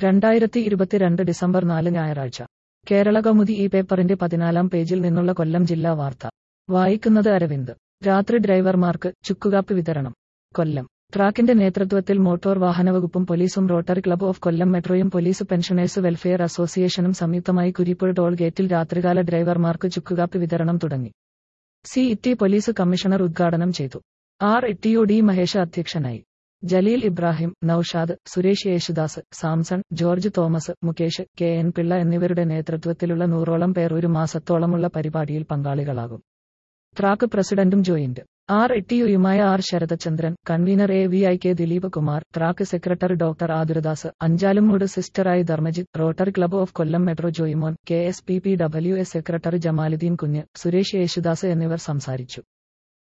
രണ്ടായിരത്തി ഇരുപത്തിരണ്ട് ഡിസംബർ നാല് ഞായറാഴ്ച കേരള കൗമുദി ഈ പേപ്പറിന്റെ പതിനാലാം പേജിൽ നിന്നുള്ള കൊല്ലം ജില്ലാ വാർത്ത വായിക്കുന്നത് അരവിന്ദ് രാത്രി ഡ്രൈവർമാർക്ക് ചുക്കുകാപ്പി വിതരണം കൊല്ലം ട്രാക്കിന്റെ നേതൃത്വത്തിൽ മോട്ടോർ വാഹനവകുപ്പും പോലീസും റോട്ടറി ക്ലബ്ബ് ഓഫ് കൊല്ലം മെട്രോയും പോലീസ് പെൻഷനേഴ്സ് വെൽഫെയർ അസോസിയേഷനും സംയുക്തമായി കുരിപ്പുഴ ടോൾ ഗേറ്റിൽ രാത്രികാല ഡ്രൈവർമാർക്ക് ചുക്കുകാപ്പി വിതരണം തുടങ്ങി സി ഇറ്റി പോലീസ് കമ്മീഷണർ ഉദ്ഘാടനം ചെയ്തു R T U D Mahesh അധ്യക്ഷനായി Jaleel Ibrahim Noushad Suresh Yesudas Samson George Thomas Mukesh K N Pillai എന്നിവരുടെ നേതൃത്വത്തിലുള്ള നൂറോളം പേർ ഒരു മാസത്തോളമുള്ള പരിപാടിയിൽ പങ്കാളികളാകും ട്രാക്ക് പ്രസിഡന്റും ജോയിന്റ് ആർ ടിയുയുമായ R Sarathachandran convener A V I K Dileep Kumar track secretary doctor Athuradas Anchalumoodu സിസ്റ്ററായി Dharmajith Rotary club of Kollam metro Joymon K S P P W S secretary Jamaluddin Kunju Suresh Yesudas എന്നിവർ സംസാരിച്ചു